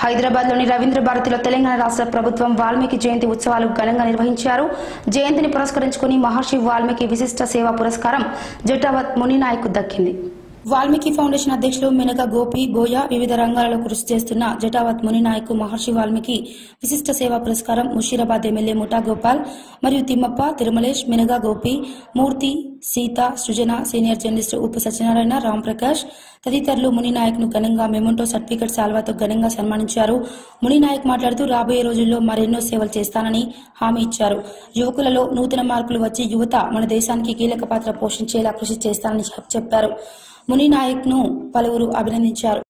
హైదరాబాద్లోని రవీంద్ర భారతిలో తెలంగాణ రాష్ట్ర ప్రభుత్వం వాల్మీకి జయంతి ఉత్సవాలు ఘనంగా నిర్వహించారు జయంతిని పురస్కరించుకుని మహర్షి వాల్మీకి విశిష్ట సేవా పురస్కారం జటావత్ మునినాయక్ దక్కింది వాల్మీకి ఫౌండేషన్ అధ్యక్షులు మినక గోపి బోయ వివిధ రంగాలలో కృషి చేస్తున్న జటావత్ మునినాయక్ మహర్షి వాల్మీకి విశిష్ట సేవా పురస్కారం ముషీరాబాద్ ఎమ్మెల్యే ముఠా గోపాల్ మరియు తిమ్మప్ప తిరుమలేష్ మినగా గోపి మూర్తి సీత సృజన సీనియర్ జర్నలిస్టు ఉప్పు సత్యనారాయణ రాంప్రకాష్ తదితరులు మునినాయక్ ను ఘనంగా మెమోంటో సర్టిఫికెట్ సాల్వాతో ఘనంగా సన్మానించారు మునినాయక్ మాట్లాడుతూ రాబోయే రోజుల్లో మరెన్నో సేవలు చేస్తానని హామీ ఇచ్చారు యువకులలో నూతన మార్పులు వచ్చి యువత మన దేశానికి కీలక పాత్ర పోషించేలా కృషి చేస్తానని చెప్- చెప్పారు మునినాయక్ ను పలువురు అభినందించారు